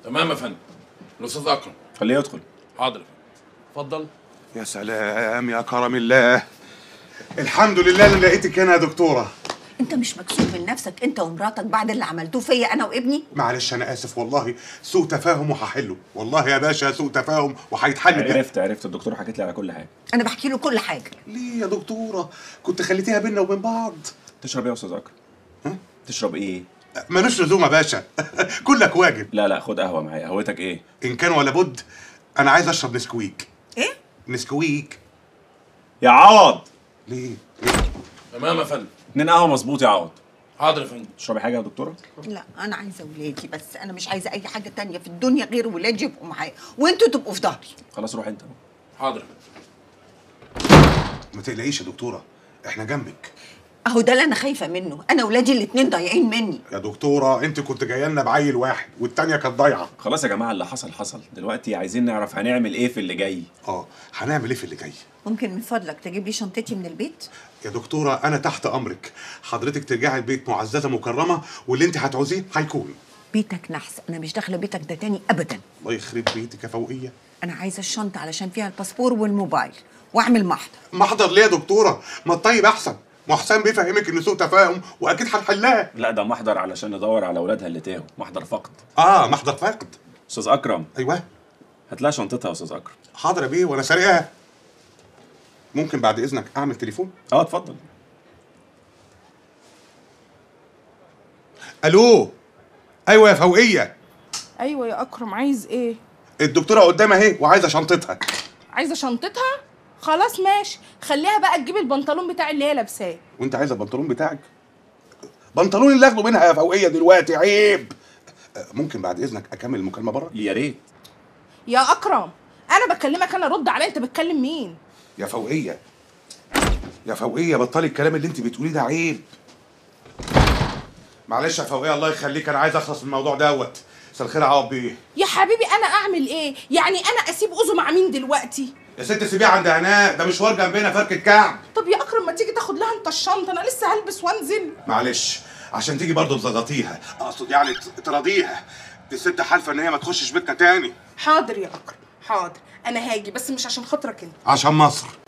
تمام يا فندم الاستاذ اكرم خليه يدخل حاضر يا فندم اتفضل يا سلام يا كرم الله الحمد لله اللي لقيتك هنا يا دكتوره انت مش مكسوف من نفسك انت ومراتك بعد اللي عملتوه فيا انا وابني معلش انا اسف والله سوء تفاهم وهحله والله يا باشا سوء تفاهم وهيتحل بجد. عرفت عرفت الدكتور حكيت لي على كل حاجه انا بحكي له كل حاجه ليه يا دكتوره كنت خليتيها بينا وبين بعض تشرب ايه يا استاذ اكرم تشرب ايه ملوش لزوم يا باشا كلك واجب لا لا خد قهوه معايا قهوتك ايه ان كان ولا بد انا عايز اشرب نسكويك ايه نسكويك يا عوض ليه ليه تمام يا فندم اتنين قهوه مظبوط يا عوض حاضر يا فندم تشربي حاجه يا دكتوره لا انا عايزه ولادي بس انا مش عايزه اي حاجه تانية في الدنيا غير ولادي يبقوا معايا وانتوا تبقوا في ظهري خلاص روح انت حاضر يا فندم ما تقلقيش يا دكتوره احنا جنبك اهو ده اللي انا خايفه منه انا ولادي الاتنين ضايعين مني يا دكتوره انت كنت جايه لنا بعيل واحد والتانيه كانت ضايعه خلاص يا جماعه اللي حصل حصل دلوقتي عايزين نعرف هنعمل ايه في اللي جاي اه هنعمل ايه في اللي جاي ممكن من فضلك تجيب لي شنطتي من البيت يا دكتوره انا تحت امرك حضرتك ترجعي البيت معززه مكرمه واللي انت هتعوزيه هيكون بيتك نحس انا مش داخله بيتك ده تاني ابدا الله يخرب بيتك يا فوقيه انا عايزه الشنطه علشان فيها الباسبور والموبايل واعمل محضر محضر ليه يا دكتوره ما الطيب احسن ما حسام بيفهمك ان سوء تفاهم واكيد هنحلها لا ده محضر علشان ندور على اولادها اللي تاهوا محضر فقد اه محضر فقد استاذ اكرم ايوه هات لها شنطتها يا استاذ اكرم حاضر يا بيه وانا سارقها ممكن بعد اذنك اعمل تليفون اه اتفضل الو ايوه يا فوقيه ايوه يا اكرم عايز ايه الدكتوره قدامها اهي وعايزه شنطتها عايزه شنطتها خلاص ماشي خليها بقى تجيب البنطلون بتاع اللي هي لابساه وانت عايزه البنطلون بتاعك بنطلون اللي اخده منها يا فوقيه دلوقتي عيب آه، ممكن بعد اذنك اكمل المكالمه بره يا ريت يا اكرم انا بكلمك انا رد عليا انت بتكلم مين يا فوقيه يا فوقيه بطلي الكلام اللي انت بتقوليه ده عيب معلش يا فوقيه الله يخليك انا عايز اخلص من الموضوع دوت مساء الخير يا عوض بيه يا حبيبي انا اعمل ايه يعني انا اسيب اوزو مع مين دلوقتي يا ست سيبيه عند هناء ده مشوار جنبنا فركة كعب طب يا اكرم ما تيجي تاخد لها انت الشنطه انا لسه هلبس وانزل معلش عشان تيجي برضه تزغطيها اقصد يعني ت- تراضيها دي الست حالفه ان هي ما تخشش بيتنا تاني حاضر يا اكرم حاضر انا هاجي بس مش عشان خاطرك انت عشان مصر